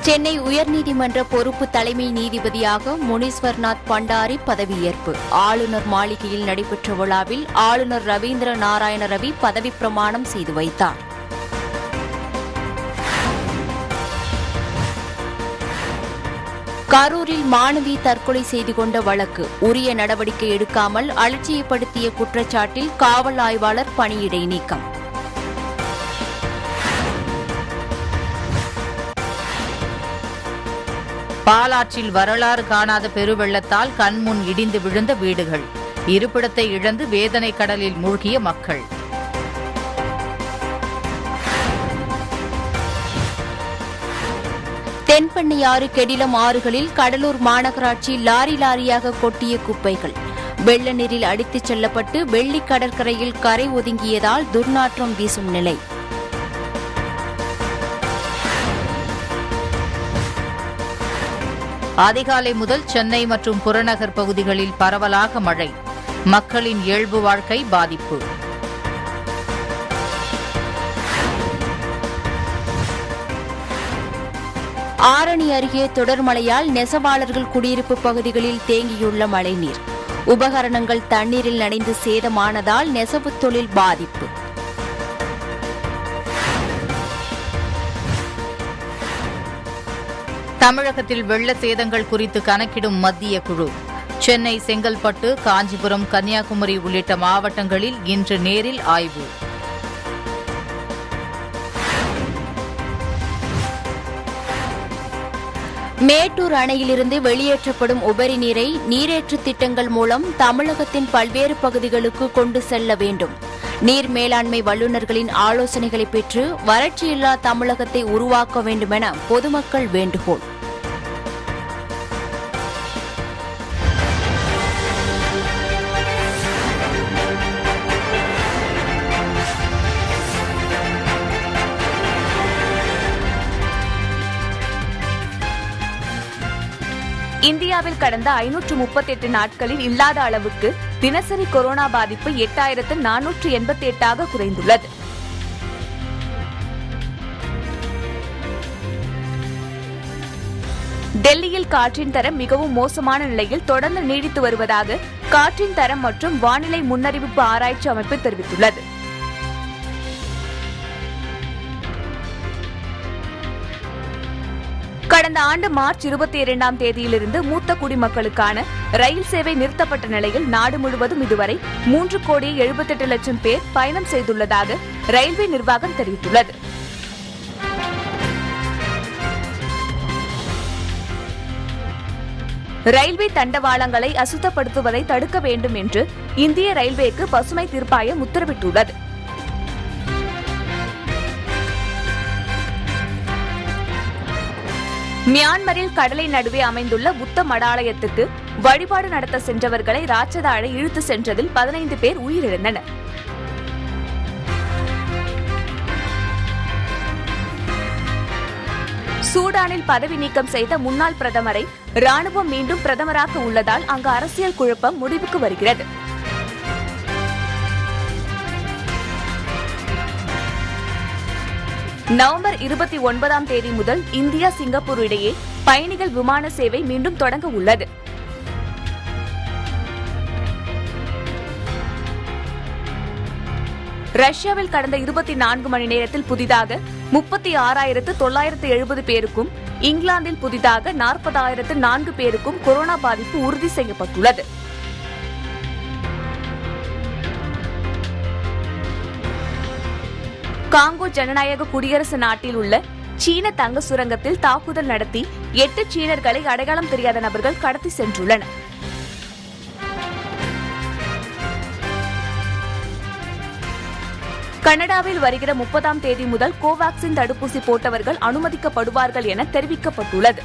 சென்னை உயர்நீதிமன்ற பொறுப்பு தலைமை நீதிபதியாக முனீஸ்வர்நாத் பண்டாரி பதவியேற்பு ஆளுநர் மாளிகையில் நடைபெற்ற விழாவில் ஆளுநர் ரவீந்திர நாராயண ரவி பதவிப் பிரமாணம் செய்து வைத்தார் கரூரில் மாணவி தற்கொலை செய்து கொண்ட வழக்கு உரிய நடவடிக்கை எடுக்காமல் அலட்சியப்படுத்திய குற்றச்சாட்டில் காவல் ஆய்வாளர் பணியிடை நீக்கம் பாலாற்றில் வரலாறு காணாத பெருவெள்ளத்தால் கண்முன் இடிந்து விழுந்த வீடுகள் இருப்பிடத்தை இழந்து வேதனை கடலில் மூழ்கிய மக்கள் தென்பண்ணையாறு கெடிலம் ஆறுகளில் கடலூர் மாநகராட்சி லாரி லாரியாக கொட்டிய குப்பைகள் வெள்ள நீரில் அடித்துச் செல்லப்பட்டு வெள்ளி கடற்கரையில் கரை ஒதுங்கியதால் துர்நாற்றம் வீசும் நிலை அதிகாலை முதல் சென்னை மற்றும் புறநகர் பகுதிகளில் பரவலாக மழை மக்களின் இயல்பு வாழ்க்கை பாதிப்பு ஆரணி அருகே தொடர் மழையால் நெசவாளர்கள் குடியிருப்பு பகுதிகளில் தேங்கியுள்ள மழைநீர் உபகரணங்கள் தண்ணீரில் நனைந்து சேதமானதால் நெசவுத் தொழில் பாதிப்பு தமிழகத்தில் வெள்ள சேதங்கள் குறித்து கணக்கிடும் மத்திய குழு சென்னை செங்கல்பட்டு காஞ்சிபுரம் கன்னியாகுமரி உள்ளிட்ட மாவட்டங்களில் இன்று நேரில் ஆய்வு மேட்டூர் அணையிலிருந்து வெளியேற்றப்படும் உபரி நீரை நீரேற்று திட்டங்கள் மூலம் தமிழகத்தின் பல்வேறு பகுதிகளுக்கு கொண்டு செல்ல வேண்டும் நீர் மேலாண்மை வல்லுநர்களின் ஆலோசனைகளை பெற்று வறட்சியில்லா தமிழகத்தை உருவாக்க வேண்டுமென பொதுமக்கள் வேண்டுகோள் இந்தியாவில் கடந்த ஐநூற்று முப்பத்தெட்டு நாட்களில் இல்லாத அளவுக்கு தினசரி கொரோனா பாதிப்பு எட்டாயிரத்து நானூற்று எண்பத்தி எட்டாக குறைந்துள்ளது டெல்லியில் காற்றின் தரம் மிகவும் மோசமான நிலையில் தொடர்ந்து நீடித்து வருவதாக காற்றின் தரம் மற்றும் வானிலை முன்னறிவிப்பு ஆராய்ச்சி அமைப்பு தெரிவித்துள்ளது கடந்த ஆண்டு மார்ச் இருபத்தி இரண்டாம் தேதியிலிருந்து மூத்த குடிமக்களுக்கான ரயில் சேவை நிறுத்தப்பட்ட நிலையில் நாடு முழுவதும் இதுவரை மூன்று கோடி எழுபத்தெட்டு லட்சம் பேர் பயணம் செய்துள்ளதாக ரயில்வே நிர்வாகம் தெரிவித்துள்ளது ரயில்வே தண்டவாளங்களை அசுத்தப்படுத்துவதை தடுக்க வேண்டும் என்று இந்திய ரயில்வேக்கு பசுமை தீர்ப்பாயம் உத்தரவிட்டுள்ளது மியான்மரில் கடலை நடுவே அமைந்துள்ள புத்த மடாலயத்துக்கு வழிபாடு நடத்த சென்றவர்களை ராட்சத அழை இழுத்து சென்றதில் பதினைந்து பேர் உயிரிழந்தனர் சூடானில் பதவி நீக்கம் செய்த முன்னாள் பிரதமரை ராணுவம் மீண்டும் பிரதமராக்க உள்ளதால் அங்கு அரசியல் குழப்பம் முடிவுக்கு வருகிறது நவம்பர் இருபத்தி ஒன்பதாம் தேதி முதல் இந்தியா சிங்கப்பூர் இடையே பயணிகள் விமான சேவை மீண்டும் தொடங்க உள்ளது ரஷ்யாவில் கடந்த இருபத்தி நான்கு மணி நேரத்தில் புதிதாக முப்பத்தி ஆறாயிரத்து தொள்ளாயிரத்து எழுபது பேருக்கும் இங்கிலாந்தில் புதிதாக நாற்பதாயிரத்து நான்கு பேருக்கும் கொரோனா பாதிப்பு உறுதி செய்யப்பட்டுள்ளது காங்கோ ஜனநாயக குடியரசு நாட்டில் உள்ள சீன தங்க சுரங்கத்தில் தாக்குதல் நடத்தி எட்டு சீனர்களை அடையாளம் தெரியாத நபர்கள் கடத்தி சென்றுள்ளனர் கனடாவில் வருகிற முப்பதாம் தேதி முதல் கோவாக்சின் தடுப்பூசி போட்டவர்கள் அனுமதிக்கப்படுவார்கள் என தெரிவிக்கப்பட்டுள்ளது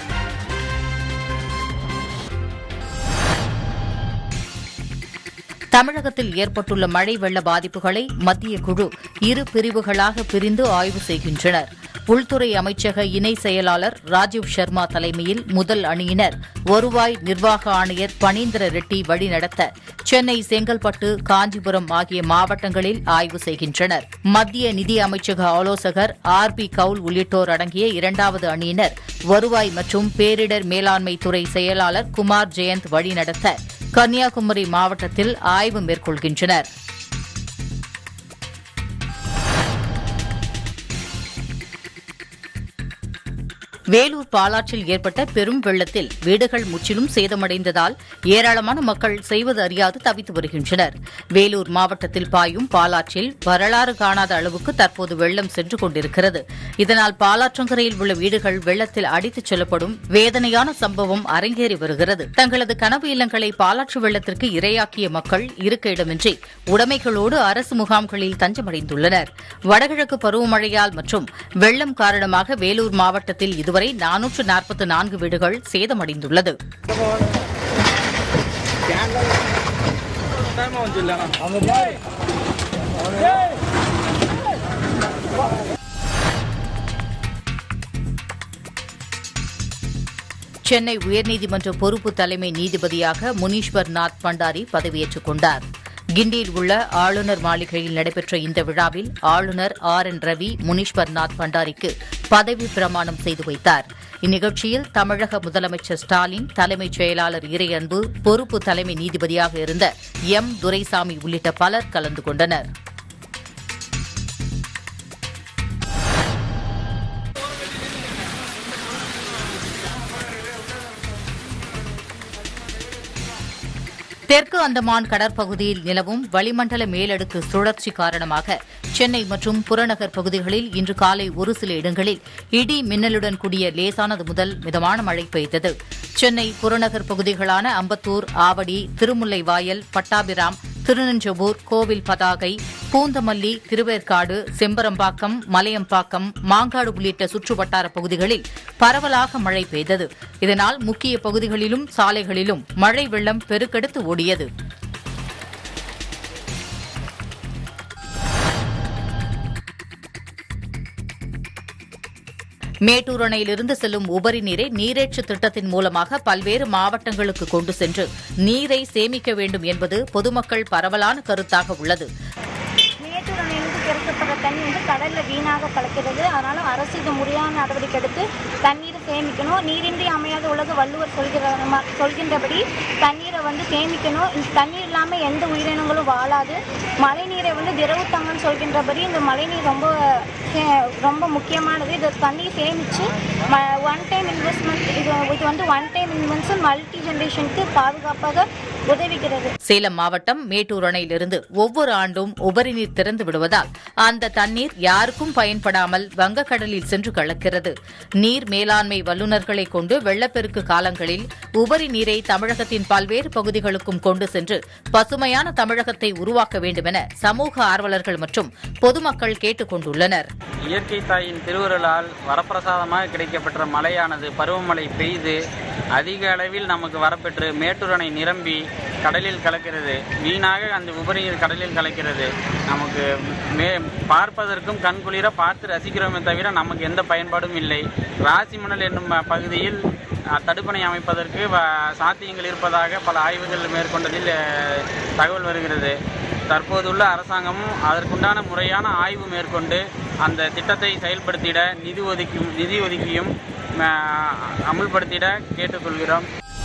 தமிழகத்தில் ஏற்பட்டுள்ள மழை வெள்ள பாதிப்புகளை மத்திய குழு இரு பிரிவுகளாக பிரிந்து ஆய்வு செய்கின்றனர் உள்துறை அமைச்சக இணை செயலாளர் ராஜீவ் சர்மா தலைமையில் முதல் அணியினர் வருவாய் நிர்வாக ஆணையர் பனீந்திர ரெட்டி வழிநடத்த சென்னை செங்கல்பட்டு காஞ்சிபுரம் ஆகிய மாவட்டங்களில் ஆய்வு செய்கின்றனர் மத்திய நிதி அமைச்சக ஆலோசகர் ஆர் பி கவுல் உள்ளிட்டோர் அடங்கிய இரண்டாவது அணியினர் வருவாய் மற்றும் பேரிடர் மேலாண்மை துறை செயலாளர் குமார் ஜெயந்த் வழிநடத்த கன்னியாகுமரி மாவட்டத்தில் ஆய்வு மேற்கொள்கின்றனர் வேலூர் பாலாற்றில் ஏற்பட்ட பெரும் வெள்ளத்தில் வீடுகள் முற்றிலும் சேதமடைந்ததால் ஏராளமான மக்கள் செய்வது அறியாது தவித்து வருகின்றனர் வேலூர் மாவட்டத்தில் பாயும் பாலாற்றில் வரலாறு காணாத அளவுக்கு தற்போது வெள்ளம் சென்று கொண்டிருக்கிறது இதனால் பாலாற்றங்கரையில் உள்ள வீடுகள் வெள்ளத்தில் அடித்துச் செல்லப்படும் வேதனையான சம்பவம் அரங்கேறி வருகிறது தங்களது கனவு இல்லங்களை பாலாற்று வெள்ளத்திற்கு இரையாக்கிய மக்கள் இருக்க இடமின்றி உடைமைகளோடு அரசு முகாம்களில் தஞ்சமடைந்துள்ளனர் வடகிழக்கு பருவமழையால் மற்றும் வெள்ளம் காரணமாக வேலூர் மாவட்டத்தில் இதுவரை நானூற்று நாற்பத்தி நான்கு வீடுகள் சேதமடைந்துள்ளது சென்னை உயர்நீதிமன்ற பொறுப்பு தலைமை நீதிபதியாக முனீஸ்வர் நாத் பண்டாரி பதவியேற்றுக் கொண்டார் கிண்டியில் உள்ள ஆளுநர் மாளிகையில் நடைபெற்ற இந்த விழாவில் ஆளுநர் ஆர் என் ரவி முனீஸ்வர் நாத் பண்டாரிக்கு பதவி பிரமாணம் செய்து வைத்தார் இந்நிகழ்ச்சியில் தமிழக முதலமைச்சர் ஸ்டாலின் தலைமைச் செயலாளர் இறையன்பு பொறுப்பு தலைமை நீதிபதியாக இருந்த எம் துரைசாமி உள்ளிட்ட பலர் கலந்து கொண்டனர் தெற்கு அந்தமான் கடற்பகுதியில் நிலவும் வளிமண்டல மேலடுக்கு சுழற்சி காரணமாக சென்னை மற்றும் புறநகர் பகுதிகளில் இன்று காலை ஒரு சில இடங்களில் இடி மின்னலுடன் கூடிய லேசானது முதல் மிதமான மழை பெய்தது சென்னை புறநகர் பகுதிகளான அம்பத்தூர் ஆவடி திருமுல்லைவாயல் பட்டாபிராம் திருநெஞ்சபூர் கோவில் பதாகை பூந்தமல்லி திருவேற்காடு செம்பரம்பாக்கம் மலையம்பாக்கம் மாங்காடு உள்ளிட்ட சுற்றுவட்டார பகுதிகளில் பரவலாக மழை பெய்தது இதனால் முக்கிய பகுதிகளிலும் சாலைகளிலும் மழை வெள்ளம் பெருக்கெடுத்து ஓடியது மேட்டூர் அணையிலிருந்து செல்லும் உபரி நீரை நீரேற்று திட்டத்தின் மூலமாக பல்வேறு மாவட்டங்களுக்கு கொண்டு சென்று நீரை சேமிக்க வேண்டும் என்பது பொதுமக்கள் பரவலான கருத்தாக உள்ளது மேட்டூர் அணையிலிருந்து திறக்கப்படுற தண்ணி வந்து கடலில் வீணாக கலக்கிறது அதனால அரசு இது முறையான நடவடிக்கை எடுத்து தண்ணீரை சேமிக்கணும் நீரின்றி அமையாத உலக வள்ளுவர் சொல்கிற ம- சொல்கின்றபடி தண்ணீரை வந்து சேமிக்கணும் இந்த தண்ணீர் இல்லாமல் எந்த உயிரினங்களும் வாழாது மழைநீரை வந்து திரவுத்தங்கன்னு சொல்கின்றபடி இந்த மழைநீர் ரொம்ப சே- ரொம்ப முக்கியமானது இது தண்ணி சேமித்து ஒன் டைம் இன்வெஸ்ட்மெண்ட் இது இது வந்து ஒன் டைம் இன்வெஸ்ட்மெண்ட் மல்டி ஜென்ரேஷனுக்கு பாதுகாப்பாக உதவுகிறது சேலம் மாவட்டம் மேட்டூர் அணையிலிருந்து ஒவ்வொரு ஆண்டும் உபரி நீர் திறந்து விடுவதால் அந்த தண்ணீர் யாருக்கும் பயன்படாமல் வங்கக்கடலில் சென்று கலக்கிறது நீர் மேலாண்மை வல்லுநர்களை கொண்டு வெள்ளப்பெருக்கு காலங்களில் உபரி நீரை தமிழகத்தின் பல்வேறு பகுதிகளுக்கும் கொண்டு சென்று பசுமையான தமிழகத்தை உருவாக்க வேண்டுமென சமூக ஆர்வலர்கள் மற்றும் பொதுமக்கள் கேட்டுக் கொண்டுள்ளனர் இயற்கை தாயின் திருவுருளால் வரப்பிரசாதமாக கிடைக்கப்பெற்ற மழையானது பருவமழை பெய்து அதிக அளவில் நமக்கு வரப்பெற்று மேட்டூர் அணை நிரம்பி கடலில் கலக்கிறது வீணாக அந்த உபரி நீர் கடலில் கலக்கிறது நமக்கு மே பார்ப்பதற்கும் கண்குளிர பார்த்து ரசிக்கிறோமே தவிர நமக்கு எந்த பயன்பாடும் இல்லை ராசிமணல் என்னும் பகுதியில் அஹ், தடுப்பணை அமைப்பதற்கு வ- சாத்தியங்கள் இருப்பதாக பல ஆய்வுகள் மேற்கொண்டதில் அஹ், தகவல் வருகிறது தற்போதுள்ள அரசாங்கமும் அதற்குண்டான முறையான ஆய்வு மேற்கொண்டு அந்த திட்டத்தை செயல்படுத்திட நிதி ஒதுக்கியும் நிதி ஒதுக்கியும் அஹ், அமுல்படுத்திட கேட்டுக்கொள்கிறோம்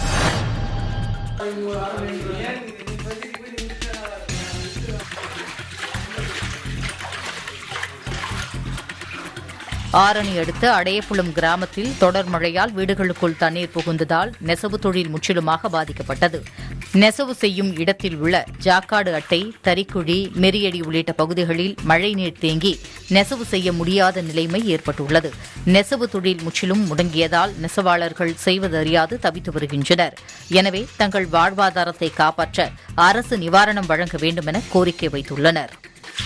ஆரணி அடுத்த அடையப்புலம் கிராமத்தில் தொடர் மழையால் வீடுகளுக்குள் தண்ணீர் புகுந்ததால் நெசவு தொழில் முற்றிலுமாக பாதிக்கப்பட்டது நெசவு செய்யும் இடத்தில் உள்ள ஜாக்காடு அட்டை தறிக்குழி மெரியடி உள்ளிட்ட பகுதிகளில் மழைநீர் தேங்கி நெசவு செய்ய முடியாத நிலைமை ஏற்பட்டுள்ளது நெசவு தொழில் முற்றிலும் முடங்கியதால் நெசவாளர்கள் செய்வதறியாது தவித்து வருகின்றனர் எனவே தங்கள் வாழ்வாதாரத்தை காப்பாற்ற அரசு நிவாரணம் வழங்க வேண்டும் என கோரிக்கை வைத்துள்ளனர்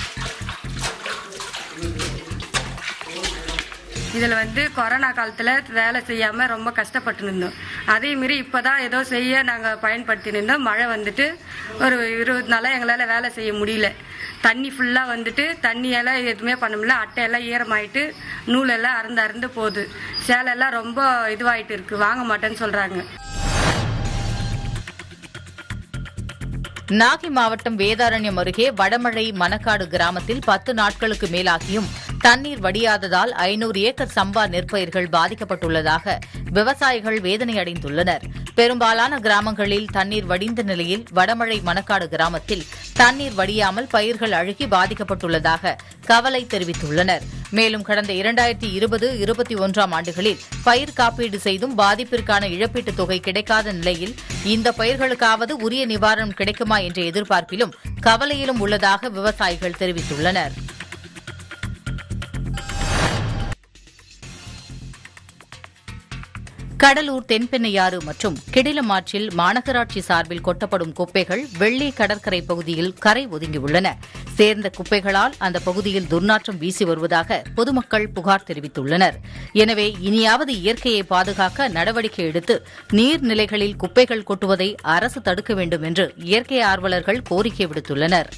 இதில் வந்து கொரோனா காலத்தில் வேலை செய்யாமல் ரொம்ப கஷ்டப்பட்டு இருந்தோம் அதே மாரி இப்போ தான் ஏதோ செய்ய நாங்கள் பயன்படுத்தி இருந்தோம் மழை வந்துட்டு ஒரு இருபது நாளாக எங்களால் வேலை செய்ய முடியல தண்ணி ஃபுல்லாக வந்துட்டு தண்ணியெல்லாம் எதுவுமே பண்ண முடியல அட்டையெல்லாம் ஈரமாயிட்டு நூலெல்லாம் அறுந்து அறுந்து போகுது சேலையெல்லாம் ரொம்ப இதுவாயிட்டு இருக்கு வாங்க மாட்டேன்னு சொல்கிறாங்க நாகை மாவட்டம் வேதாரண்யம் அருகே வடமழை மணக்காடு கிராமத்தில் பத்து நாட்களுக்கு மேலாகியும் தண்ணீர் வடியாததால் ஐநூறு ஏக்கர் சம்பா நெற்பயிர்கள் பாதிக்கப்பட்டுள்ளதாக விவசாயிகள் வேதனை அடைந்துள்ளனர் பெரும்பாலான கிராமங்களில் தண்ணீர் வடிந்த நிலையில் வடமழை மணக்காடு கிராமத்தில் தண்ணீர் வடியாமல் பயிர்கள் அழுகி பாதிக்கப்பட்டுள்ளதாக கவலை தெரிவித்துள்ளனர் மேலும் கடந்த இரண்டாயிரத்தி இருபது இருபத்தி ஒன்றாம் ஆண்டுகளில் பயிர் காப்பீடு செய்தும் பாதிப்பிற்கான இழப்பீட்டுத் தொகை கிடைக்காத நிலையில் இந்த பயிர்களுக்காவது உரிய நிவாரணம் கிடைக்குமா என்ற எதிர்பார்ப்பிலும் கவலையிலும் உள்ளதாக விவசாயிகள் தெரிவித்துள்ளனர் கடலூர் தென்பெண்ணையாறு மற்றும் கிடிலமாற்றில் மாநகராட்சி சார்பில் கொட்டப்படும் குப்பைகள் வெள்ளி கடற்கரை பகுதியில் கரை ஒதுங்கியுள்ளன சேர்ந்த குப்பைகளால் அந்த பகுதியில் துர்நாற்றம் வீசி வருவதாக பொதுமக்கள் புகார் தெரிவித்துள்ளனர் எனவே இனியாவது இயற்கையை பாதுகாக்க நடவடிக்கை எடுத்து நீர்நிலைகளில் குப்பைகள் கொட்டுவதை அரசு தடுக்க வேண்டும் என்று இயற்கை ஆர்வலர்கள் கோரிக்கை விடுத்துள்ளனர்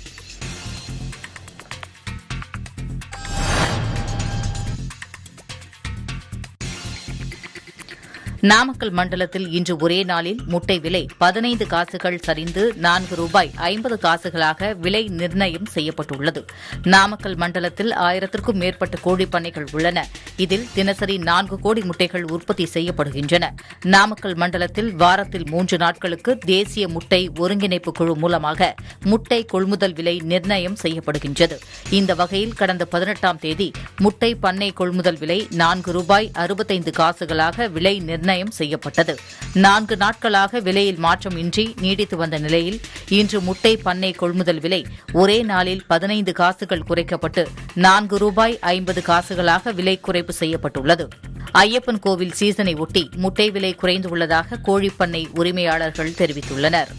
நாமக்கல் மண்டலத்தில் இன்று ஒரே நாளில் முட்டை விலை பதினைந்து காசுகள் சரிந்து நான்கு ரூபாய் ஐம்பது காசுகளாக விலை நிர்ணயம் செய்யப்பட்டுள்ளது நாமக்கல் மண்டலத்தில் ஆயிரத்திற்கும் மேற்பட்ட கோழிப் பண்ணைகள் உள்ளன இதில் தினசரி நான்கு கோடி முட்டைகள் உற்பத்தி செய்யப்படுகின்றன நாமக்கல் மண்டலத்தில் வாரத்தில் மூன்று நாட்களுக்கு தேசிய முட்டை ஒருங்கிணைப்பு குழு மூலமாக முட்டை கொள்முதல் விலை நிர்ணயம் செய்யப்படுகின்றது இந்த வகையில் கடந்த பதினெட்டாம் தேதி முட்டை பண்ணை கொள்முதல் விலை நான்கு ரூபாய் அறுபத்தைந்து காசுகளாக விலை நிர்ணயம் செய்யப்பட்டது நான்கு நாட்களாக விலையில் மாற்றம் இன்றி நீடித்து வந்த நிலையில் இன்று முட்டை பண்ணை கொள்முதல் விலை ஒரே நாளில் பதினைந்து காசுகள் குறைக்கப்பட்டு நான்கு ரூபாய் ஐம்பது காசுகளாக விலை குறைப்பு செய்யப்பட்டுள்ளது ஐயப்பன் கோவில் சீசனை ஒட்டி முட்டை விலை குறைந்துள்ளதாக கோழிப்பண்ணை உரிமையாளர்கள் தெரிவித்துள்ளனர்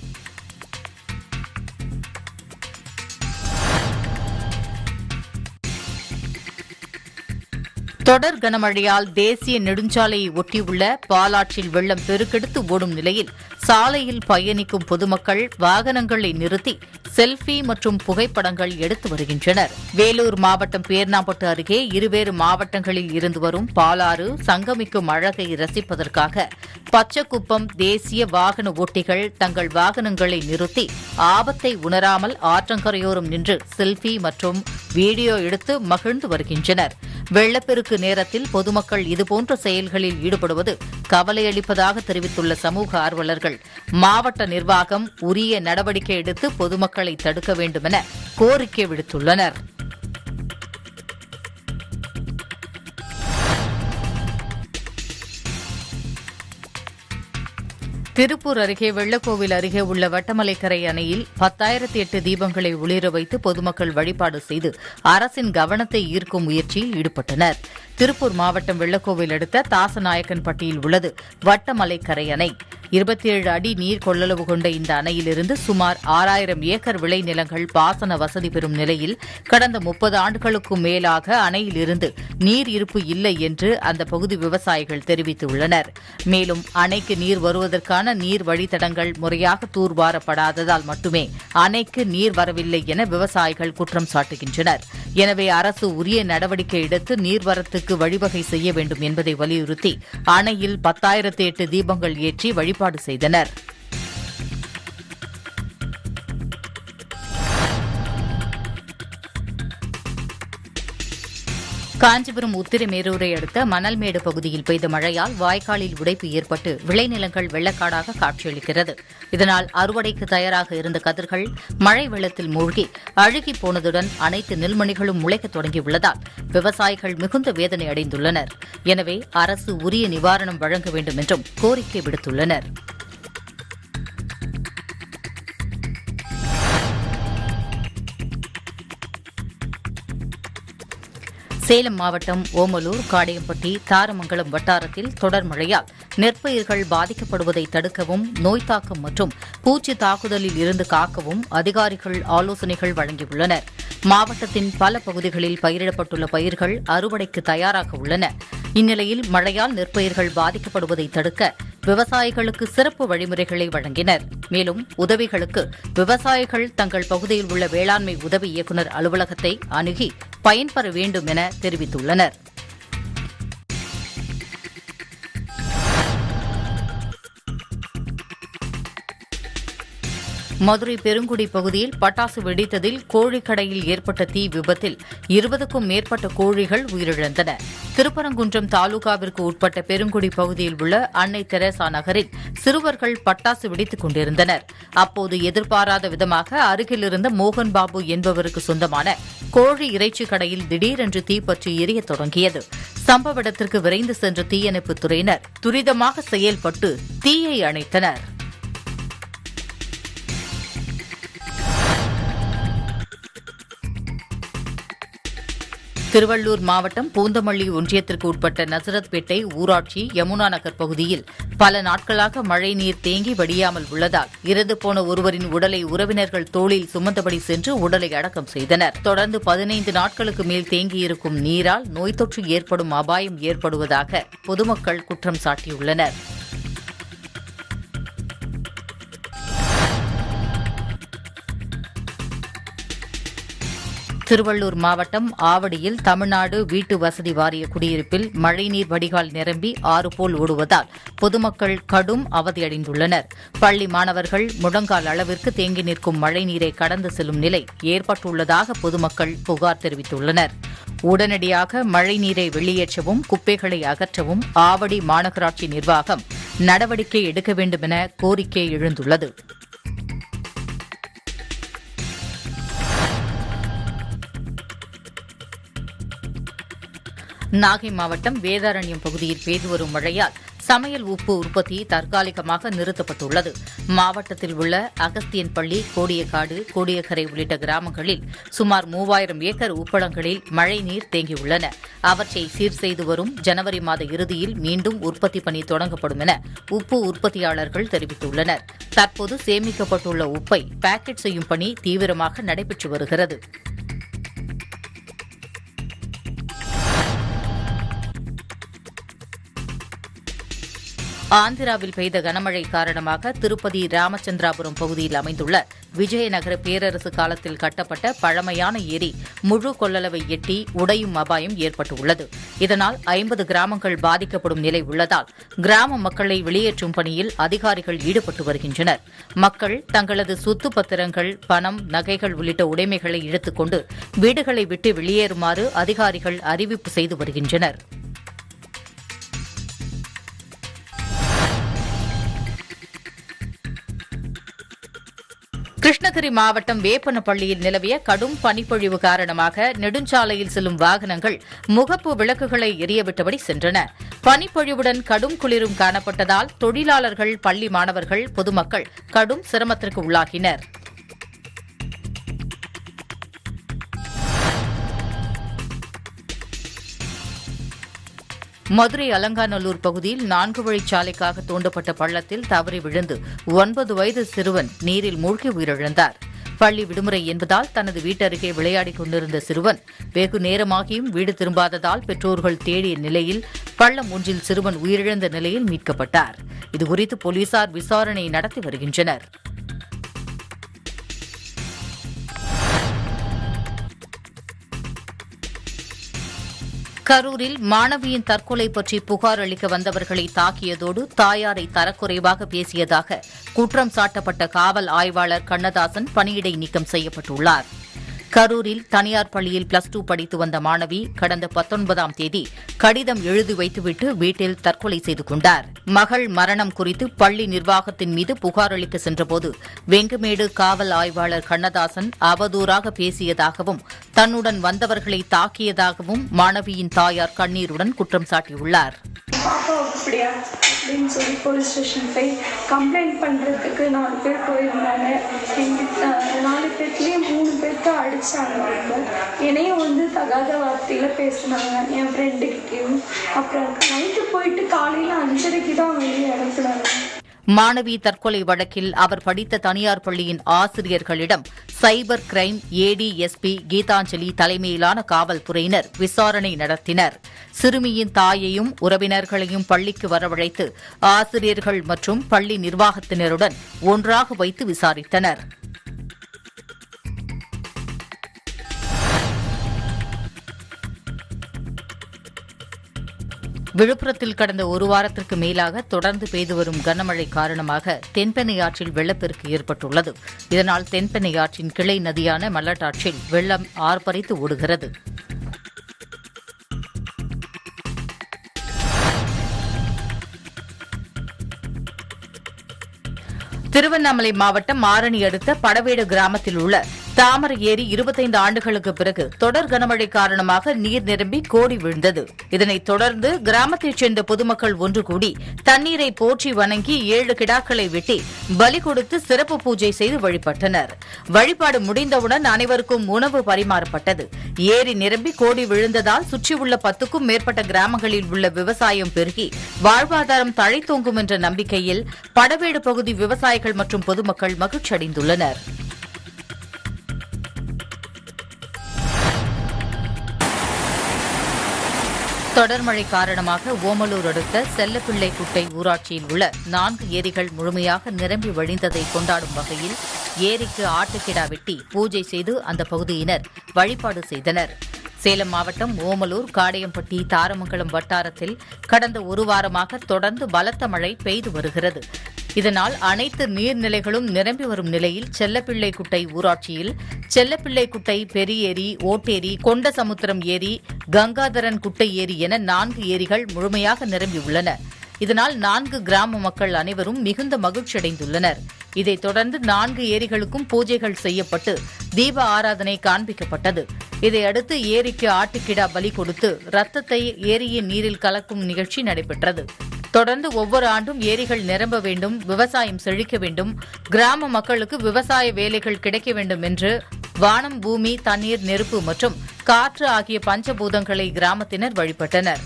தொடர் கனமழையால் தேசிய நெடுஞ்சாலையை ஒட்டியுள்ள பாலாற்றில் வெள்ளம் பெருக்கெடுத்து ஓடும் நிலையில் சாலையில் பயணிக்கும் பொதுமக்கள் வாகனங்களை நிறுத்தி செல்ஃபி மற்றும் புகைப்படங்கள் எடுத்து வருகின்றனர் வேலூர் மாவட்டம் பேர்ணாம்பட்டு அருகே இருவேறு மாவட்டங்களில் இருந்து வரும் பாலாறு சங்கமிக்கும் அழகை ரசிப்பதற்காக பச்சக்குப்பம் தேசிய வாகன ஓட்டிகள் தங்கள் வாகனங்களை நிறுத்தி ஆபத்தை உணராமல் ஆற்றங்கரையோரம் நின்று செல்ஃபி மற்றும் வீடியோ எடுத்து மகிழ்ந்து வருகின்றனர் வெள்ளப்பெருக்கு நேரத்தில் பொதுமக்கள் இதுபோன்ற செயல்களில் ஈடுபடுவது கவலையளிப்பதாக தெரிவித்துள்ள சமூக ஆர்வலர்கள் மாவட்ட நிர்வாகம் உரிய நடவடிக்கை எடுத்து பொதுமக்களை தடுக்க வேண்டுமென கோரிக்கை விடுத்துள்ளனர் திருப்பூர் அருகே வெள்ளக்கோவில் அருகே உள்ள வட்டமலைக்கரை அணையில் பத்தாயிரத்தி எட்டு தீபங்களை ஒளிர வைத்து பொதுமக்கள் வழிபாடு செய்து அரசின் கவனத்தை ஈர்க்கும் முயற்சியில் ஈடுபட்டனர் திருப்பூர் மாவட்டம் வெள்ளக்கோவில் அடுத்த தாசநாயக்கன்பட்டியில் உள்ளது வட்டமலைக்கரை அணை இருபத்தி ஏழு அடி நீர் கொள்ளளவு கொண்ட இந்த அணையிலிருந்து சுமார் ஆறாயிரம் ஏக்கர் விளைநிலங்கள் பாசன வசதி பெறும் நிலையில் கடந்த முப்பது ஆண்டுகளுக்கும் மேலாக அணையிலிருந்து நீர் இருப்பு இல்லை என்று அந்த பகுதி விவசாயிகள் தெரிவித்துள்ளனர் மேலும் அணைக்கு நீர் வருவதற்கான நீர் வழித்தடங்கள் முறையாக தூர்வாரப்படாததால் மட்டுமே அணைக்கு நீர் வரவில்லை என விவசாயிகள் குற்றம் சாட்டுகின்றனர் எனவே அரசு உரிய நடவடிக்கை எடுத்து நீர்வரத்துக்கு வழிவகை செய்ய வேண்டும் என்பதை வலியுறுத்தி அணையில் பத்தாயிரத்து எட்டு தீபங்கள் ஏற்றி வழிபாடு செய்தனர் காஞ்சிபுரம் உத்திரமேரூரை அடுத்த மணல்மேடு பகுதியில் பெய்த மழையால் வாய்க்காலில் உடைப்பு ஏற்பட்டு விளைநிலங்கள் வெள்ளக்காடாக காட்சியளிக்கிறது இதனால் அறுவடைக்கு தயாராக இருந்த கதிர்கள் மழை வெள்ளத்தில் மூழ்கி அழுகி போனதுடன் அனைத்து நெல்மணிகளும் முளைக்கத் தொடங்கியுள்ளதால் விவசாயிகள் மிகுந்த வேதனை அடைந்துள்ளனர் எனவே அரசு உரிய நிவாரணம் வழங்க வேண்டும் என்றும் கோரிக்கை விடுத்துள்ளனர் சேலம் மாவட்டம் ஓமலூர் காடையம்பட்டி தாரமங்கலம் வட்டாரத்தில் தொடர் மழையால் நெற்பயிர்கள் பாதிக்கப்படுவதை தடுக்கவும் நோய் தாக்கம் மற்றும் பூச்சி தாக்குதலில் இருந்து காக்கவும் அதிகாரிகள் ஆலோசனைகள் வழங்கியுள்ளனர் மாவட்டத்தின் பல பகுதிகளில் பயிரிடப்பட்டுள்ள பயிர்கள் அறுவடைக்கு தயாராக உள்ளன இந்நிலையில் மழையால் நெற்பயிர்கள் பாதிக்கப்படுவதை தடுக்க விவசாயிகளுக்கு சிறப்பு வழிமுறைகளை வழங்கினர் மேலும் உதவிகளுக்கு விவசாயிகள் தங்கள் பகுதியில் உள்ள வேளாண்மை உதவி இயக்குநர் அலுவலகத்தை அணுகி பயன்பெற வேண்டும் என தெரிவித்துள்ளனர் மதுரை பெருங்குடி பகுதியில் பட்டாசு வெடித்ததில் கோழிக்கடையில் ஏற்பட்ட தீ விபத்தில் இருபதுக்கும் மேற்பட்ட கோழிகள் உயிரிழந்தன திருப்பரங்குன்றம் தாலுகாவிற்கு உட்பட்ட பெருங்குடி பகுதியில் உள்ள அன்னை தெரசா நகரில் சிறுவர்கள் பட்டாசு வெடித்துக் கொண்டிருந்தனர் அப்போது எதிர்பாராத விதமாக அருகில் இருந்த மோகன் பாபு என்பவருக்கு சொந்தமான கோழி இறைச்சி கடையில் திடீரென்று தீப்பற்றி எரியத் தொடங்கியது சம்பவ இடத்திற்கு விரைந்து சென்ற தீயணைப்புத் துறையினர் துரிதமாக செயல்பட்டு தீயை அணைத்தனர் திருவள்ளூர் மாவட்டம் பூந்தமல்லி ஒன்றியத்திற்கு உட்பட்ட நசரத்பேட்டை ஊராட்சி யமுனா நகர் பகுதியில் பல நாட்களாக மழைநீர் தேங்கி வடியாமல் உள்ளதால் இறந்து போன ஒருவரின் உடலை உறவினர்கள் தோளில் சுமந்தபடி சென்று உடலை அடக்கம் செய்தனர் தொடர்ந்து பதினைந்து நாட்களுக்கு மேல் தேங்கியிருக்கும் நீரால் நோய் தொற்று ஏற்படும் அபாயம் ஏற்படுவதாக பொதுமக்கள் குற்றம் சாட்டியுள்ளனர் திருவள்ளூர் மாவட்டம் ஆவடியில் தமிழ்நாடு வீட்டு வசதி வாரிய குடியிருப்பில் மழைநீர் வடிகால் நிரம்பி ஆறு போல் ஓடுவதால் பொதுமக்கள் கடும் அவதியடைந்துள்ளனர் பள்ளி மாணவர்கள் முழங்கால் அளவிற்கு தேங்கி நிற்கும் மழைநீரை கடந்து செல்லும் நிலை ஏற்பட்டுள்ளதாக பொதுமக்கள் புகார் தெரிவித்துள்ளனர் உடனடியாக மழைநீரை வெளியேற்றவும் குப்பைகளை அகற்றவும் ஆவடி மாநகராட்சி நிர்வாகம் நடவடிக்கை எடுக்க வேண்டும் என கோரிக்கை எழுந்துள்ளது நாகை மாவட்டம் வேதாரண்யம் பகுதியில் பெய்து வரும் மழையால் சமையல் உப்பு உற்பத்தி தற்காலிகமாக நிறுத்தப்பட்டுள்ளது மாவட்டத்தில் உள்ள அகஸ்தியன்பள்ளி கோடியக்காடு கோடியக்கரை உள்ளிட்ட கிராமங்களில் சுமார் மூவாயிரம் ஏக்கர் உப்பளங்களில் மழைநீர் தேங்கியுள்ளன அவற்றை சீர் செய்து வரும் ஜனவரி மாத இறுதியில் மீண்டும் உற்பத்தி பணி தொடங்கப்படும் என உப்பு உற்பத்தியாளர்கள் தெரிவித்துள்ளனர் தற்போது சேமிக்கப்பட்டுள்ள உப்பை பாக்கெட் செய்யும் பணி தீவிரமாக நடைபெற்று வருகிறது ஆந்திராவில் பெய்த கனமழை காரணமாக திருப்பதி ராமச்சந்திராபுரம் பகுதியில் அமைந்துள்ள விஜயநகர பேரரசு காலத்தில் கட்டப்பட்ட பழமையான ஏரி முழு கொள்ளளவை எட்டி உடையும் அபாயம் ஏற்பட்டுள்ளது இதனால் ஐம்பது கிராமங்கள் பாதிக்கப்படும் நிலை உள்ளதால் கிராம மக்களை வெளியேற்றும் பணியில் அதிகாரிகள் ஈடுபட்டு வருகின்றனர் மக்கள் தங்களது சொத்து பத்திரங்கள் பணம் நகைகள் உள்ளிட்ட உடைமைகளை இழுத்துக்கொண்டு வீடுகளை விட்டு வெளியேறுமாறு அதிகாரிகள் அறிவிப்பு செய்து வருகின்றனர் கிருஷ்ணகிரி மாவட்டம் வேப்பனப்பள்ளியில் நிலவிய கடும் பனிப்பொழிவு காரணமாக நெடுஞ்சாலையில் செல்லும் வாகனங்கள் முகப்பு விளக்குகளை எரியவிட்டபடி சென்றன பனிப்பொழிவுடன் கடும் குளிரும் காணப்பட்டதால் தொழிலாளர்கள் பள்ளி மாணவர்கள் பொதுமக்கள் கடும் சிரமத்திற்கு உள்ளாகினர் மதுரை அலங்காநல்லூர் பகுதியில் நான்கு வழிச்சாலைக்காக தோண்டப்பட்ட பள்ளத்தில் தவறி விழுந்து ஒன்பது வயது சிறுவன் நீரில் மூழ்கி உயிரிழந்தார் பள்ளி விடுமுறை என்பதால் தனது வீட்டருகே விளையாடிக் கொண்டிருந்த சிறுவன் வெகு நேரமாகியும் வீடு திரும்பாததால் பெற்றோர்கள் தேடிய நிலையில் பள்ளம் ஒன்றில் சிறுவன் உயிரிழந்த நிலையில் மீட்கப்பட்டார் இதுகுறித்து போலீசார் விசாரணை நடத்தி வருகின்றனர் கரூரில் மாணவியின் தற்கொலை பற்றி புகார் அளிக்க வந்தவர்களை தாக்கியதோடு தாயாரை தரக்குறைவாக பேசியதாக குற்றம் சாட்டப்பட்ட காவல் ஆய்வாளர் கண்ணதாசன் பணியிடை நீக்கம் செய்யப்பட்டுள்ளார் கரூரில் தனியார் பள்ளியில் பிளஸ் டூ படித்து வந்த மாணவி கடந்த பத்தொன்பதாம் தேதி கடிதம் எழுதி வைத்துவிட்டு வீட்டில் தற்கொலை செய்து கொண்டார் மகள் மரணம் குறித்து பள்ளி நிர்வாகத்தின் மீது புகார் அளிக்க சென்றபோது வெங்குமேடு காவல் ஆய்வாளர் கண்ணதாசன் அவதூறாக பேசியதாகவும் தன்னுடன் வந்தவர்களை தாக்கியதாகவும் மாணவியின் தாயார் கண்ணீருடன் குற்றம் சாட்டியுள்ளார் பாப்பா அப்படியா அப்படின்னு சொல்லி போலீஸ் ஸ்டேஷன் போய் கம்ப்ளைண்ட் பண்ணுறதுக்கு நாலு பேர் போயிருந்தாங்க எங்கள் நாலு பேர்த்துலேயும் மூணு பேர்த்த அடித்தாங்க ரொம்ப என்னையும் வந்து தகாத வார்த்தையில் பேசினாங்க என் ஃப்ரெண்டுக்கிட்டேயும் அப்புறம் நைட்டு போயிட்டு காலையில் அஞ்சரைக்கு தான் வெளியே அனுப்புனாங்க மாணவி தற்கொலை வழக்கில் அவர் படித்த தனியார் பள்ளியின் ஆசிரியர்களிடம் சைபர் கிரைம் ஏடிஎஸ்பி கீதாஞ்சலி தலைமையிலான காவல்துறையினர் விசாரணை நடத்தினர் சிறுமியின் தாயையும் உறவினர்களையும் பள்ளிக்கு வரவழைத்து ஆசிரியர்கள் மற்றும் பள்ளி நிர்வாகத்தினருடன் ஒன்றாக வைத்து விசாரித்தனர் விழுப்புரத்தில் கடந்த ஒரு வாரத்திற்கு மேலாக தொடர்ந்து பெய்து வரும் கனமழை காரணமாக தென்பெண்ணை ஆற்றில் வெள்ளப்பெருக்கு ஏற்பட்டுள்ளது இதனால் தென்பெண்ணை ஆற்றின் கிளை நதியான மல்லட்டாற்றில் வெள்ளம் ஆர்ப்பரித்து ஓடுகிறது திருவண்ணாமலை மாவட்டம் ஆரணி அடுத்த படவேடு கிராமத்தில் உள்ள தாமரை ஏரி இருபத்தைந்து ஆண்டுகளுக்கு பிறகு தொடர் கனமழை காரணமாக நீர் நிரம்பி கோடி விழுந்தது இதனைத் தொடர்ந்து கிராமத்தைச் சேர்ந்த பொதுமக்கள் ஒன்று கூடி தண்ணீரை போற்றி வணங்கி ஏழு கிடாக்களை வெட்டி பலி கொடுத்து சிறப்பு பூஜை செய்து வழிபட்டனர் வழிபாடு முடிந்தவுடன் அனைவருக்கும் உணவு பரிமாறப்பட்டது ஏரி நிரம்பி கோடி விழுந்ததால் சுற்றியுள்ள பத்துக்கும் மேற்பட்ட கிராமங்களில் உள்ள விவசாயம் பெருகி வாழ்வாதாரம் தழைத்தோங்கும் என்ற நம்பிக்கையில் படவேடு பகுதி விவசாயிகள் மற்றும் பொதுமக்கள் மகிழ்ச்சியடைந்துள்ளனர் தொடர் மழை காரணமாக ஓமலூர் அடுத்த செல்லப்பிள்ளை குட்டை ஊராட்சியில் உள்ள நான்கு ஏரிகள் முழுமையாக நிரம்பி வழிந்ததை கொண்டாடும் வகையில் ஏரிக்கு ஆட்டுக்கிடா வெட்டி பூஜை செய்து அந்த பகுதியினர் வழிபாடு செய்தனர் சேலம் மாவட்டம் ஓமலூர் காடையம்பட்டி தாரமங்கலம் வட்டாரத்தில் கடந்த ஒரு வாரமாக தொடர்ந்து பலத்த மழை பெய்து வருகிறது இதனால் அனைத்து நீர்நிலைகளும் நிரம்பி வரும் நிலையில் செல்லப்பிள்ளை குட்டை ஊராட்சியில் செல்லப்பிள்ளை குட்டை பெரியேரி ஓட்டேரி கொண்டசமுத்திரம் ஏரி கங்காதரன் குட்டை ஏரி என நான்கு ஏரிகள் முழுமையாக நிரம்பியுள்ளன இதனால் நான்கு கிராம மக்கள் அனைவரும் மிகுந்த மகிழ்ச்சியடைந்துள்ளனர் இதைத் தொடர்ந்து நான்கு ஏரிகளுக்கும் பூஜைகள் செய்யப்பட்டு தீப ஆராதனை காண்பிக்கப்பட்டது இதையடுத்து ஏரிக்கு ஆட்டுக்கிடா பலி கொடுத்து ரத்தத்தை ஏரியின் நீரில் கலக்கும் நிகழ்ச்சி நடைபெற்றது தொடர்ந்து ஒவ்வொரு ஆண்டும் ஏரிகள் நிரம்ப வேண்டும் விவசாயம் செழிக்க வேண்டும் கிராம மக்களுக்கு விவசாய வேலைகள் கிடைக்க வேண்டும் என்று வானம் பூமி தண்ணீர் நெருப்பு மற்றும் காற்று ஆகிய பஞ்சபூதங்களை கிராமத்தினர் வழிபட்டனர்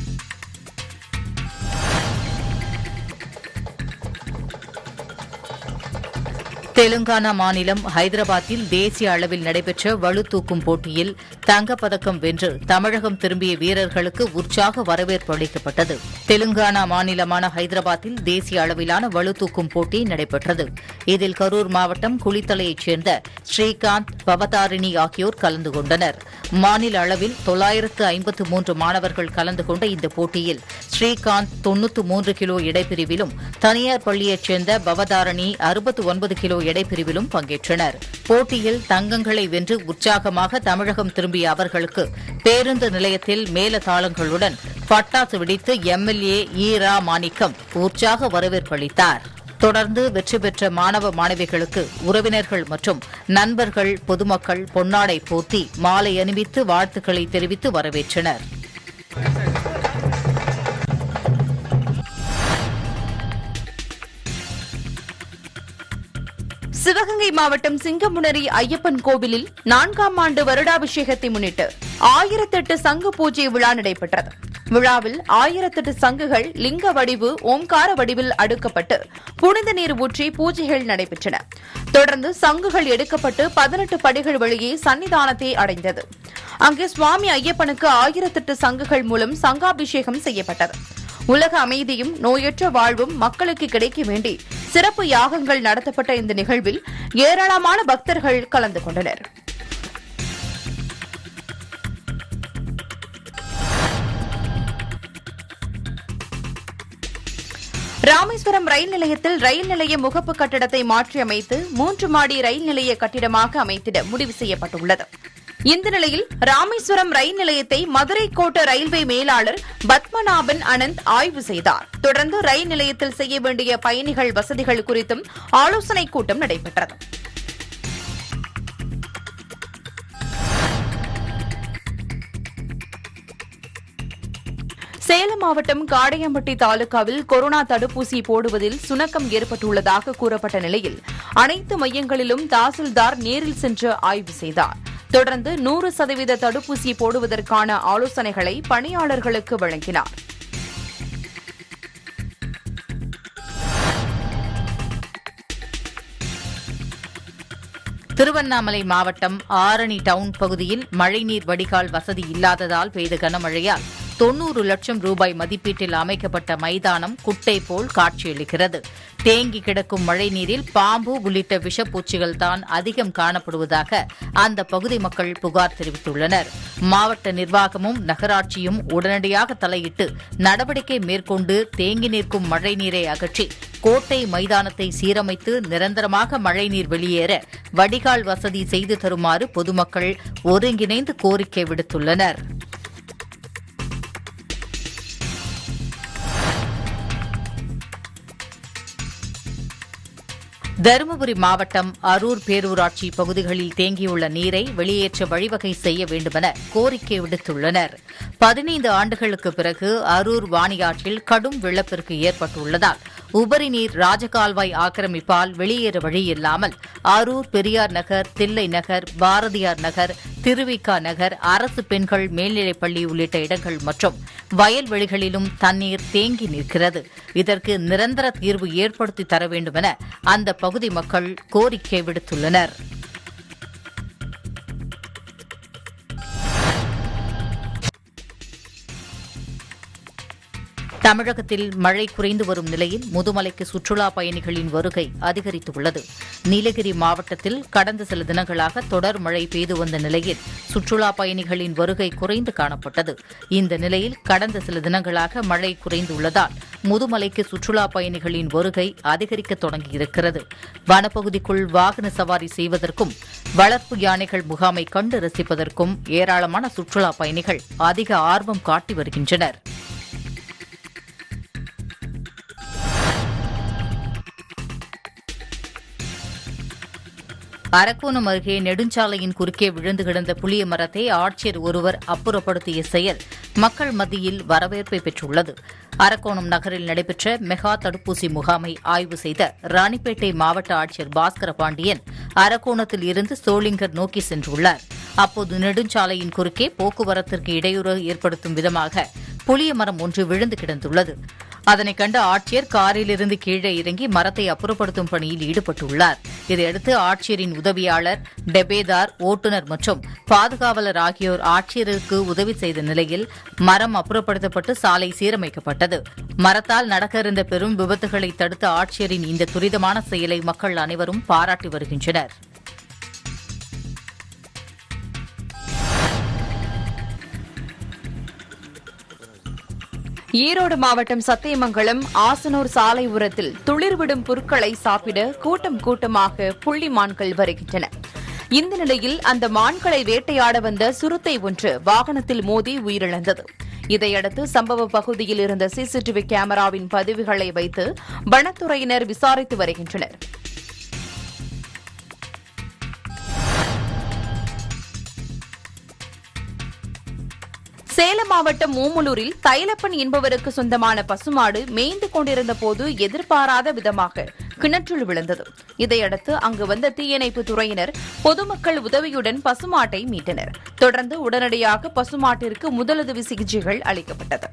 தெலுங்கானா மாநிலம் ஹைதராபாத்தில் தேசிய அளவில் நடைபெற்ற வலுதூக்கும் போட்டியில் தங்கப்பதக்கம் வென்று தமிழகம் திரும்பிய வீரர்களுக்கு உற்சாக வரவேற்பு அளிக்கப்பட்டது தெலுங்கானா மாநிலமான ஹைதராபாத்தில் தேசிய அளவிலான வலுதூக்கும் போட்டி நடைபெற்றது இதில் கரூர் மாவட்டம் குளித்தலையைச் சேர்ந்த ஸ்ரீகாந்த் பவதாரிணி ஆகியோர் கலந்து கொண்டனர் மாநில அளவில் தொள்ளாயிரத்து ஐம்பத்து மூன்று மாணவர்கள் கலந்து கொண்ட இந்த போட்டியில் ஸ்ரீகாந்த் தொன்னூற்று மூன்று கிலோ எடைப்பிரிவிலும் தனியார் பள்ளியைச் சேர்ந்த பவதாரணி அறுபத்து ஒன்பது கிலோ எடைப்பிரிவிலும் பங்கேற்றனர் போட்டியில் தங்கங்களை வென்று உற்சாகமாக தமிழகம் திரும்பிய அவர்களுக்கு பேருந்து நிலையத்தில் மேலதாளங்களுடன் பட்டாசு வெடித்து எம்எல்ஏ ஈரா மாணிக்கம் உற்சாக வரவேற்பு அளித்தார் தொடர்ந்து வெற்றி பெற்ற மாணவ மாணவிகளுக்கு உறவினர்கள் மற்றும் நண்பர்கள் பொதுமக்கள் பொன்னாடை போர்த்தி மாலை அணிவித்து வாழ்த்துக்களை தெரிவித்து வரவேற்றனர் சிவகங்கை மாவட்டம் சிங்கமுனரி ஐயப்பன் கோவிலில் நான்காம் ஆண்டு வருடாபிஷேகத்தை முன்னிட்டு ஆயிரத்தெட்டு சங்கு பூஜை விழா நடைபெற்றது விழாவில் ஆயிரத்தெட்டு சங்குகள் லிங்க வடிவு ஓம்கார வடிவில் அடுக்கப்பட்டு புனித நீர் ஊற்றி பூஜைகள் நடைபெற்றன தொடர்ந்து சங்குகள் எடுக்கப்பட்டு பதினெட்டு படிகள் வழியே சன்னிதானத்தை அடைந்தது அங்கு சுவாமி ஐயப்பனுக்கு ஆயிரத்தெட்டு சங்குகள் மூலம் சங்காபிஷேகம் செய்யப்பட்டது உலக அமைதியும் நோயற்ற வாழ்வும் மக்களுக்கு கிடைக்க வேண்டி சிறப்பு யாகங்கள் நடத்தப்பட்ட இந்த நிகழ்வில் ஏராளமான பக்தர்கள் கலந்து கொண்டனர் ராமேஸ்வரம் ரயில் நிலையத்தில் ரயில் நிலைய முகப்பு கட்டடத்தை மாற்றியமைத்து மூன்று மாடி ரயில் நிலைய கட்டிடமாக அமைத்திட முடிவு செய்யப்பட்டுள்ளது இந்த நிலையில் ராமேஸ்வரம் ரயில் நிலையத்தை மதுரை கோட்ட ரயில்வே மேலாளர் பத்மநாபன் அனந்த் ஆய்வு செய்தார் தொடர்ந்து ரயில் நிலையத்தில் செய்ய வேண்டிய பயணிகள் வசதிகள் குறித்தும் ஆலோசனைக் கூட்டம் நடைபெற்றது சேலம் மாவட்டம் காடையம்பட்டி தாலுகாவில் கொரோனா தடுப்பூசி போடுவதில் சுணக்கம் ஏற்பட்டுள்ளதாக கூறப்பட்ட நிலையில் அனைத்து மையங்களிலும் தாசில்தார் நேரில் சென்று ஆய்வு செய்தார் தொடர்ந்து நூறு சதவீத தடுப்பூசி போடுவதற்கான ஆலோசனைகளை பணியாளர்களுக்கு வழங்கினார் திருவண்ணாமலை மாவட்டம் ஆரணி டவுன் பகுதியில் மழைநீர் வடிகால் வசதி இல்லாததால் பெய்த கனமழையால் தொன்னூறு லட்சம் ரூபாய் மதிப்பீட்டில் அமைக்கப்பட்ட மைதானம் குட்டை போல் காட்சியளிக்கிறது தேங்கி கிடக்கும் மழைநீரில் பாம்பு உள்ளிட்ட விஷப்பூச்சிகள் தான் அதிகம் காணப்படுவதாக அந்த பகுதி மக்கள் புகார் தெரிவித்துள்ளனர் மாவட்ட நிர்வாகமும் நகராட்சியும் உடனடியாக தலையிட்டு நடவடிக்கை மேற்கொண்டு தேங்கி நிற்கும் மழைநீரை அகற்றி கோட்டை மைதானத்தை சீரமைத்து நிரந்தரமாக மழைநீர் வெளியேற வடிகால் வசதி செய்து தருமாறு பொதுமக்கள் ஒருங்கிணைந்து கோரிக்கை விடுத்துள்ளனர் தருமபுரி மாவட்டம் அரூர் பேரூராட்சி பகுதிகளில் தேங்கியுள்ள நீரை வெளியேற்ற வழிவகை செய்ய வேண்டுமென கோரிக்கை விடுத்துள்ளனர் பதினைந்து ஆண்டுகளுக்கு பிறகு அரூர் வாணியாற்றில் கடும் வெள்ளப்பெருக்கு ஏற்பட்டுள்ளதால் உபரி நீர் ராஜகால்வாய் ஆக்கிரமிப்பால் வெளியேற வழியில்லாமல் அரூர் பெரியார் நகர் தில்லை நகர் பாரதியார் நகர் திருவிக்கா நகர் அரசு பெண்கள் மேல்நிலைப்பள்ளி உள்ளிட்ட இடங்கள் மற்றும் வயல்வெளிகளிலும் தண்ணீர் தேங்கி நிற்கிறது இதற்கு நிரந்தர தீர்வு ஏற்படுத்தி தர வேண்டுமென அந்த பகுதி மக்கள் கோரிக்கை விடுத்துள்ளனர் தமிழகத்தில் மழை குறைந்து வரும் நிலையில் முதுமலைக்கு சுற்றுலா பயணிகளின் வருகை அதிகரித்துள்ளது நீலகிரி மாவட்டத்தில் கடந்த சில தினங்களாக தொடர் மழை பெய்து வந்த நிலையில் சுற்றுலா பயணிகளின் வருகை குறைந்து காணப்பட்டது இந்த நிலையில் கடந்த சில தினங்களாக மழை குறைந்துள்ளதால் முதுமலைக்கு சுற்றுலா பயணிகளின் வருகை அதிகரிக்க தொடங்கியிருக்கிறது வனப்பகுதிக்குள் வாகன சவாரி செய்வதற்கும் வளர்ப்பு யானைகள் முகாமை கண்டு ரசிப்பதற்கும் ஏராளமான சுற்றுலா பயணிகள் அதிக ஆர்வம் காட்டி வருகின்றனர் அரக்கோணம் அருகே நெடுஞ்சாலையின் குறுக்கே விழுந்து கிடந்த புளிய மரத்தை ஆட்சியர் ஒருவர் அப்புறப்படுத்திய செயல் மக்கள் மத்தியில் வரவேற்பை பெற்றுள்ளது அரக்கோணம் நகரில் நடைபெற்ற மெகா தடுப்பூசி முகாமை ஆய்வு செய்த ராணிப்பேட்டை மாவட்ட ஆட்சியர் பாஸ்கர பாண்டியன் அரக்கோணத்தில் இருந்து சோளிங்கர் நோக்கி சென்றுள்ளார் அப்போது நெடுஞ்சாலையின் குறுக்கே போக்குவரத்திற்கு இடையூறு ஏற்படுத்தும் விதமாக புளிய மரம் ஒன்று விழுந்து கிடந்துள்ளது அதனைக் கண்ட ஆட்சியர் காரிலிருந்து கீழே இறங்கி மரத்தை அப்புறப்படுத்தும் பணியில் ஈடுபட்டுள்ளார் இதையடுத்து ஆட்சியரின் உதவியாளர் டெபேதார் ஓட்டுநர் மற்றும் பாதுகாவலர் ஆகியோர் ஆட்சியருக்கு உதவி செய்த நிலையில் மரம் அப்புறப்படுத்தப்பட்டு சாலை சீரமைக்கப்பட்டது மரத்தால் நடக்க இருந்த பெரும் விபத்துகளை தடுத்த ஆட்சியரின் இந்த துரிதமான செயலை மக்கள் அனைவரும் பாராட்டி வருகின்றனர் ஈரோடு மாவட்டம் சத்தியமங்கலம் ஆசனூர் சாலை உரத்தில் துளிர்விடும் புற்களை சாப்பிட கூட்டம் கூட்டமாக புள்ளி மான்கள் வருகின்றன இந்த நிலையில் அந்த மான்களை வேட்டையாட வந்த சுருத்தை ஒன்று வாகனத்தில் மோதி உயிரிழந்தது இதையடுத்து சம்பவ பகுதியில் இருந்த சிசிடிவி கேமராவின் பதிவுகளை வைத்து வனத்துறையினர் விசாரித்து வருகின்றனர் சேலம் மாவட்டம் ஓமலூரில் தைலப்பன் என்பவருக்கு சொந்தமான பசுமாடு மேய்ந்து கொண்டிருந்த போது எதிர்பாராத விதமாக கிணற்றுள் விழுந்தது இதையடுத்து அங்கு வந்த தீயணைப்பு துறையினர் பொதுமக்கள் உதவியுடன் பசுமாட்டை மீட்டனர் தொடர்ந்து உடனடியாக பசுமாட்டிற்கு முதலுதவி சிகிச்சைகள் அளிக்கப்பட்டது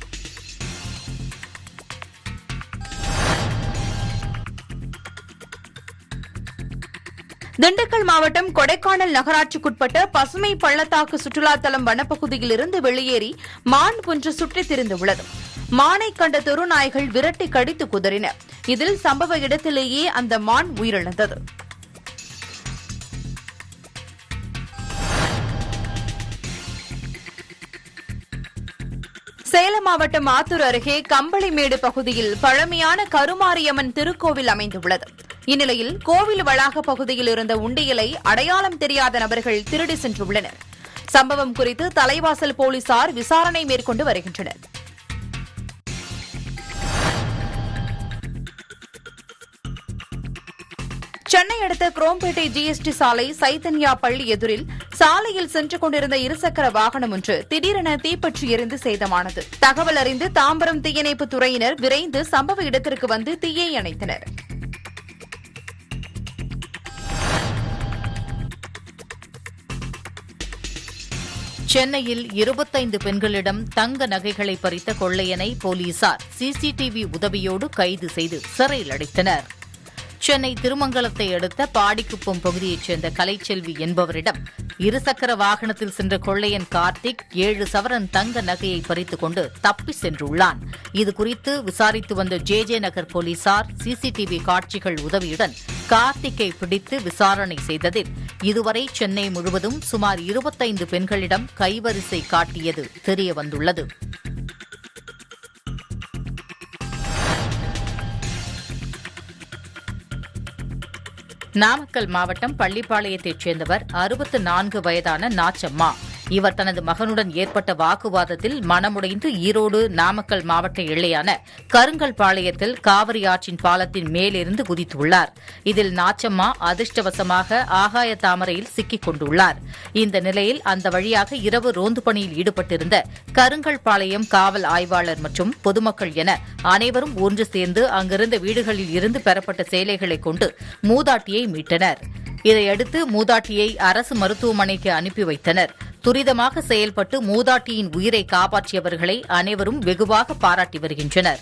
திண்டுக்கல் மாவட்டம் கொடைக்கானல் நகராட்சிக்குட்பட்ட பசுமை பள்ளத்தாக்கு சுற்றுலாத்தலம் வனப்பகுதியில் இருந்து வெளியேறி மான் ஒன்று சுற்றித் திரிந்துள்ளது மானை கண்ட தெருநாய்கள் விரட்டி கடித்து குதறின இதில் சம்பவ இடத்திலேயே அந்த மான் உயிரிழந்தது சேலம் மாவட்டம் ஆத்தூர் அருகே கம்பளிமேடு பகுதியில் பழமையான கருமாரியம்மன் திருக்கோவில் அமைந்துள்ளது இந்நிலையில் கோவில் வளாக பகுதியில் இருந்த உண்டியலை அடையாளம் தெரியாத நபர்கள் திருடி சென்றுள்ளனர் சம்பவம் குறித்து தலைவாசல் போலீசார் விசாரணை மேற்கொண்டு வருகின்றனர் சென்னை அடுத்த குரோம்பேட்டை ஜிஎஸ்டி சாலை சைத்தன்யா பள்ளி எதிரில் சாலையில் சென்று கொண்டிருந்த இருசக்கர வாகனம் ஒன்று திடீரென தீப்பற்றி எரிந்து சேதமானது தகவல் அறிந்து தாம்பரம் தீயணைப்பு துறையினர் விரைந்து சம்பவ இடத்திற்கு வந்து தீயை அணைத்தனர் சென்னையில் இருபத்தைந்து பெண்களிடம் தங்க நகைகளை பறித்த கொள்ளையனை போலீசார் சிசிடிவி உதவியோடு கைது செய்து சிறையில் அடைத்தனர் சென்னை திருமங்கலத்தை அடுத்த பாடிக்குப்பம் பகுதியைச் சேர்ந்த கலைச்செல்வி என்பவரிடம் இருசக்கர வாகனத்தில் சென்ற கொள்ளையன் கார்த்திக் ஏழு சவரன் தங்க நகையை பறித்துக் கொண்டு தப்பி சென்றுள்ளான் இதுகுறித்து விசாரித்து வந்த ஜே ஜே நகர் போலீசார் சிசிடிவி காட்சிகள் உதவியுடன் கார்த்திக்கை பிடித்து விசாரணை செய்ததில் இதுவரை சென்னை முழுவதும் சுமார் இருபத்தைந்து பெண்களிடம் கைவரிசை காட்டியது தெரியவந்துள்ளது நாமக்கல் மாவட்டம் பள்ளிப்பாளையத்தைச் சேர்ந்தவர் அறுபத்து நான்கு வயதான நாச்சம்மா இவர் தனது மகனுடன் ஏற்பட்ட வாக்குவாதத்தில் மனமுடைந்து ஈரோடு நாமக்கல் மாவட்ட எல்லையான கருங்கல்பாளையத்தில் காவிரி ஆற்றின் பாலத்தின் மேலிருந்து குதித்துள்ளார் இதில் நாச்சம்மா அதிர்ஷ்டவசமாக ஆகாய தாமரையில் சிக்கிக் கொண்டுள்ளார் இந்த நிலையில் அந்த வழியாக இரவு ரோந்து பணியில் ஈடுபட்டிருந்த கருங்கல்பாளையம் காவல் ஆய்வாளர் மற்றும் பொதுமக்கள் என அனைவரும் ஒன்று சேர்ந்து அங்கிருந்த வீடுகளில் இருந்து பெறப்பட்ட சேலைகளை கொண்டு மூதாட்டியை மீட்டனர் இதையடுத்து மூதாட்டியை அரசு மருத்துவமனைக்கு அனுப்பி வைத்தனர் துரிதமாக செயல்பட்டு மூதாட்டியின் உயிரை காப்பாற்றியவர்களை அனைவரும் வெகுவாக பாராட்டி வருகின்றனர்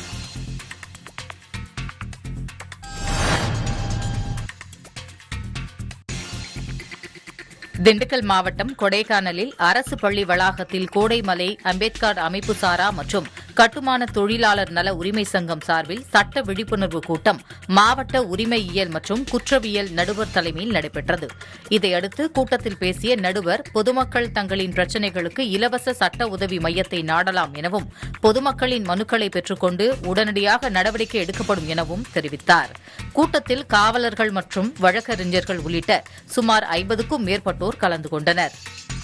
திண்டுக்கல் மாவட்டம் கொடைக்கானலில் அரசு பள்ளி வளாகத்தில் கோடைமலை அம்பேத்கர் அமைப்பு சாரா மற்றும் கட்டுமான தொழிலாளர் நல உரிமை சங்கம் சார்பில் சட்ட விழிப்புணர்வு கூட்டம் மாவட்ட உரிமையியல் மற்றும் குற்றவியல் நடுவர் தலைமையில் நடைபெற்றது இதையடுத்து கூட்டத்தில் பேசிய நடுவர் பொதுமக்கள் தங்களின் பிரச்சினைகளுக்கு இலவச சட்ட உதவி மையத்தை நாடலாம் எனவும் பொதுமக்களின் மனுக்களை பெற்றுக்கொண்டு உடனடியாக நடவடிக்கை எடுக்கப்படும் எனவும் தெரிவித்தார் கூட்டத்தில் காவலர்கள் மற்றும் வழக்கறிஞர்கள் உள்ளிட்ட சுமார் ஐம்பதுக்கும் மேற்பட்டோர் கலந்து கொண்டனர்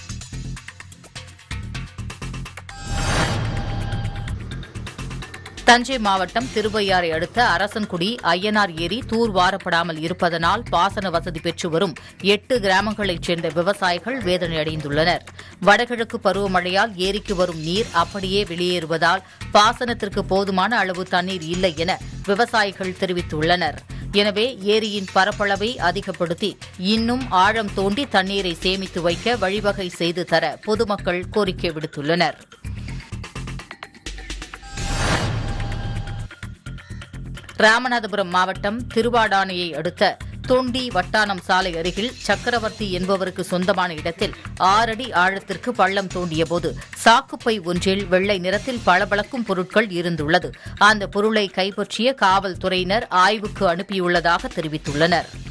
தஞ்சை மாவட்டம் திருவையாறை அடுத்த அரசன்குடி ஐயனார் ஏரி தூர்வாரப்படாமல் இருப்பதனால் பாசன வசதி பெற்று வரும் எட்டு கிராமங்களைச் சேர்ந்த விவசாயிகள் வேதனையடைந்துள்ளனர் வடகிழக்கு பருவமழையால் ஏரிக்கு வரும் நீர் அப்படியே வெளியேறுவதால் பாசனத்திற்கு போதுமான அளவு தண்ணீர் இல்லை என விவசாயிகள் தெரிவித்துள்ளனர் எனவே ஏரியின் பரப்பளவை அதிகப்படுத்தி இன்னும் ஆழம் தோண்டி தண்ணீரை சேமித்து வைக்க வழிவகை செய்து தர பொதுமக்கள் கோரிக்கை விடுத்துள்ளனர் ராமநாதபுரம் மாவட்டம் திருவாடானையை அடுத்த தொண்டி வட்டானம் சாலை அருகில் சக்கரவர்த்தி என்பவருக்கு சொந்தமான இடத்தில் ஆறடி ஆழத்திற்கு பள்ளம் தோண்டியபோது சாக்குப்பை ஒன்றில் வெள்ளை நிறத்தில் பளபளக்கும் பொருட்கள் இருந்துள்ளது அந்த பொருளை கைப்பற்றிய காவல்துறையினர் ஆய்வுக்கு அனுப்பியுள்ளதாக தெரிவித்துள்ளனர்